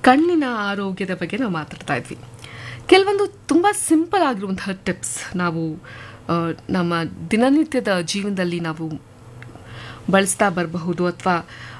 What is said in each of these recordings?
ಕಣ್ಣಿನ ಆರೋಗ್ಯದ ಬಗ್ಗೆ ನಾವು ಮಾತಾಡ್ತಾ ಇದ್ವಿ ಕೆಲವೊಂದು ತುಂಬ ಸಿಂಪಲ್ ಆಗಿರುವಂತಹ ಟಿಪ್ಸ್ ನಾವು ಆ, ನಮ್ಮ ದಿನನಿತ್ಯದ ಜೀವನದಲ್ಲಿ ನಾವು ಬಳಸ್ತಾ ಬರಬಹುದು ಅಥವಾ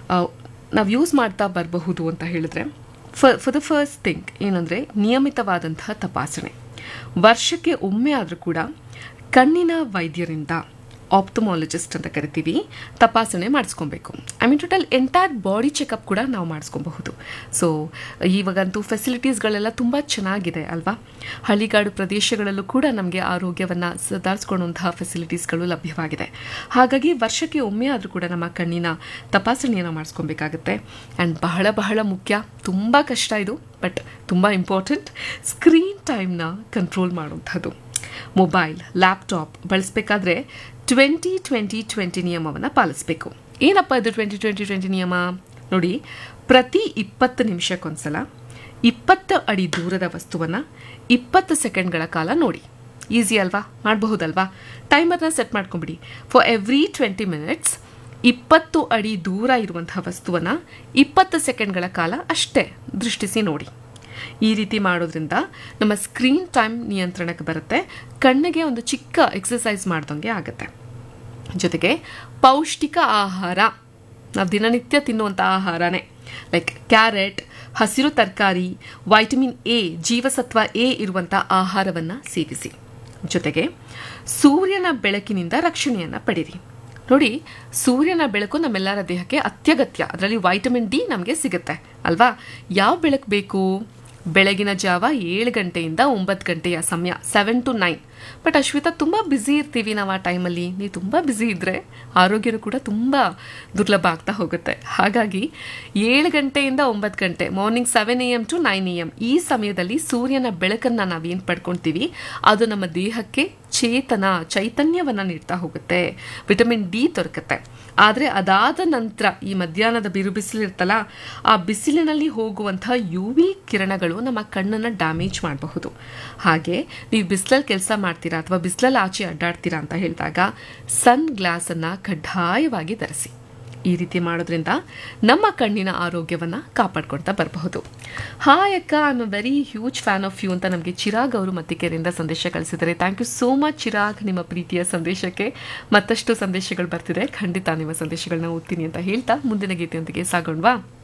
ನಾವು ಯೂಸ್ ಮಾಡ್ತಾ ಬರಬಹುದು ಅಂತ ಹೇಳಿದ್ರೆ ಫ ಫಾರ್ ದ ಫಸ್ಟ್ ಥಿಂಗ್ ಏನಂದರೆ ನಿಯಮಿತವಾದಂತಹ ತಪಾಸಣೆ ವರ್ಷಕ್ಕೆ ಒಮ್ಮೆ ಆದರೂ ಕೂಡ ಕಣ್ಣಿನ ವೈದ್ಯರಿಂದ ಆಪ್ತಮಾಲಜಿಸ್ಟ್ ಅಂತ ಕರಿತೀವಿ ತಪಾಸಣೆ ಮಾಡಿಸ್ಕೊಬೇಕು I mean total entire body checkup ಕೂಡ ನಾವು ಮಾಡಿಸ್ಕೊಬಹುದು ಸೊ ಇವಾಗಂತೂ ಫೆಸಿಲಿಟೀಸ್ಗಳೆಲ್ಲ ತುಂಬ ಚೆನ್ನಾಗಿದೆ ಅಲ್ವಾ ಹಳ್ಳಿಗಾಡು ಪ್ರದೇಶಗಳಲ್ಲೂ ಕೂಡ ನಮಗೆ ಆರೋಗ್ಯವನ್ನು ಸುಧಾರಿಸ್ಕೊಳ್ಳುವಂತಹ ಫೆಸಿಲಿಟೀಸ್ಗಳು ಲಭ್ಯವಾಗಿದೆ ಹಾಗಾಗಿ ವರ್ಷಕ್ಕೆ ಒಮ್ಮೆ ಆದರೂ ಕೂಡ ನಮ್ಮ ಕಣ್ಣಿನ ತಪಾಸಣೆಯನ್ನು ಮಾಡಿಸ್ಕೊಬೇಕಾಗತ್ತೆ ಆ್ಯಂಡ್ ಬಹಳ ಬಹಳ ಮುಖ್ಯ ತುಂಬ ಕಷ್ಟ ಇದು ಬಟ್ ತುಂಬ ಇಂಪಾರ್ಟೆಂಟ್ ಸ್ಕ್ರೀನ್ ಟೈಮ್ನ ಕಂಟ್ರೋಲ್ ಮಾಡುವಂಥದ್ದು ಮೊಬೈಲ್ ಲ್ಯಾಪ್ಟಾಪ್ ಬಳಸಬೇಕಾದ್ರೆ ಟ್ವೆಂಟಿ ಟ್ವೆಂಟಿ ಟ್ವೆಂಟಿ ನಿಯಮವನ್ನು ಪಾಲಿಸಬೇಕು ಏನಪ್ಪ ಇದು ಟ್ವೆಂಟಿ ಟ್ವೆಂಟಿ ಟ್ವೆಂಟಿ ನಿಯಮ ನೋಡಿ ಪ್ರತಿ ಇಪ್ಪತ್ತು ನಿಮಿಷಕ್ಕೊಂದ್ಸಲ ಇಪ್ಪತ್ತು ಅಡಿ ದೂರದ ವಸ್ತುವನ್ನು ಇಪ್ಪತ್ತು ಸೆಕೆಂಡ್ಗಳ ಕಾಲ ನೋಡಿ ಈಸಿ ಅಲ್ವಾ ಮಾಡಬಹುದಲ್ವಾ ಟೈಮರ್ನ ಸೆಟ್ ಮಾಡ್ಕೊಂಬಿಡಿ ಫಾರ್ ಎವ್ರಿ ಟ್ವೆಂಟಿ ಮಿನಿಟ್ಸ್ ಇಪ್ಪತ್ತು ಅಡಿ ದೂರ ಇರುವಂತಹ ವಸ್ತುವನ್ನು ಇಪ್ಪತ್ತು ಸೆಕೆಂಡ್ಗಳ ಕಾಲ ಅಷ್ಟೇ ದೃಷ್ಟಿಸಿ ನೋಡಿ ಈ ರೀತಿ ಮಾಡೋದ್ರಿಂದ ನಮ್ಮ ಸ್ಕ್ರೀನ್ ಟೈಮ್ ನಿಯಂತ್ರಣಕ್ಕೆ ಬರುತ್ತೆ ಕಣ್ಣಿಗೆ ಒಂದು ಚಿಕ್ಕ ಎಕ್ಸಸೈಸ್ ಮಾಡ್ದಂಗೆ ಆಗುತ್ತೆ ಜೊತೆಗೆ ಪೌಷ್ಟಿಕ ಆಹಾರ ನಾವು ದಿನನಿತ್ಯ ತಿನ್ನುವಂಥ ಆಹಾರನೇ ಲೈಕ್ ಕ್ಯಾರೆಟ್ ಹಸಿರು ತರಕಾರಿ ವೈಟಮಿನ್ ಎ ಜೀವಸತ್ವ ಎ ಇರುವಂಥ ಆಹಾರವನ್ನು ಸೇವಿಸಿ ಜೊತೆಗೆ ಸೂರ್ಯನ ಬೆಳಕಿನಿಂದ ರಕ್ಷಣೆಯನ್ನು ಪಡೀರಿ ನೋಡಿ ಸೂರ್ಯನ ಬೆಳಕು ನಮ್ಮೆಲ್ಲರ ದೇಹಕ್ಕೆ ಅತ್ಯಗತ್ಯ ಅದರಲ್ಲಿ ವೈಟಮಿನ್ ಡಿ ನಮಗೆ ಸಿಗುತ್ತೆ ಅಲ್ವಾ ಯಾವ ಬೆಳಕು ಬೇಕು ಬೆಳಗಿನ ಜಾವ ಏಳು ಗಂಟೆಯಿಂದ ಒಂಬತ್ತು ಗಂಟೆಯ ಸಮಯ seven to nine but Ashwitha ತುಂಬ ಬ್ಯುಸಿ ಇರ್ತೀವಿ ನಾವು ಆ ಟೈಮಲ್ಲಿ ನೀವು ತುಂಬ ಬ್ಯುಸಿ ಇದ್ದರೆ ಆರೋಗ್ಯನೂ ಕೂಡ ತುಂಬ ದುರ್ಲಭ ಆಗ್ತಾ ಹೋಗುತ್ತೆ ಹಾಗಾಗಿ ಏಳು ಗಂಟೆಯಿಂದ ಒಂಬತ್ತು ಗಂಟೆ morning seven A M to nine A M ಈ ಸಮಯದಲ್ಲಿ ಸೂರ್ಯನ ಬೆಳಕನ್ನು ನಾವೇನು ಪಡ್ಕೊಳ್ತೀವಿ ಅದು ನಮ್ಮ ದೇಹಕ್ಕೆ ಚೇತನ ಚೈತನ್ಯವನ್ನು ನೀಡ್ತಾ ಹೋಗುತ್ತೆ ವಿಟಮಿನ್ ಡಿ ದೊರಕುತ್ತೆ ಆದರೆ ಅದಾದ ನಂತರ ಈ ಮಧ್ಯಾಹ್ನದ ಬಿರು ಬಿಸಿಲಿರ್ತಲ್ಲ ಆ ಬಿಸಿಲಿನಲ್ಲಿ ಹೋಗುವಂತಹ ಯು ವಿ ಕಿರಣಗಳು ನಮ್ಮ ಕಣ್ಣನ್ನು ಡ್ಯಾಮೇಜ್ ಮಾಡಬಹುದು ಹಾಗೆ ನೀವು ಬಿಸಿಲಲ್ಲಿ ಕೆಲಸ ಮಾಡ್ತೀರಾ ಅಥವಾ ಬಿಸಿಲಲ್ಲಿ ಆಚೆ ಅಡ್ಡಾಡ್ತೀರಾ ಅಂತ ಹೇಳಿದಾಗ ಸನ್ ಗ್ಲಾಸನ್ನು ಕಡ್ಡಾಯವಾಗಿ ಧರಿಸಿ ಈ ರೀತಿ ಮಾಡೋದ್ರಿಂದ ನಮ್ಮ ಕಣ್ಣಿನ ಆರೋಗ್ಯವನ್ನು ಕಾಪಾಡ್ಕೊಳ್ತಾ ಬರಬಹುದು ಹಾಯ್ ಅಕ್ಕ I am a very huge fan of you ಅಂತ ನಮಗೆ ಚಿರಾಗ್ ಅವರು ಮತ್ತಿಕೆರೆಯಿಂದ ಸಂದೇಶ ಕಳಿಸಿದ್ದಾರೆ thank you so much Chirag ನಿಮ್ಮ ಪ್ರೀತಿಯ ಸಂದೇಶಕ್ಕೆ ಮತ್ತಷ್ಟು ಸಂದೇಶಗಳು ಬರ್ತಿದೆ ಖಂಡಿತ ನಿಮ್ಮ ಸಂದೇಶಗಳನ್ನ ಓದ್ತೀನಿ ಅಂತ ಹೇಳ್ತಾ ಮುಂದಿನ ಗೀತೆಯೊಂದಿಗೆ ಸಾಗೋಣವಾ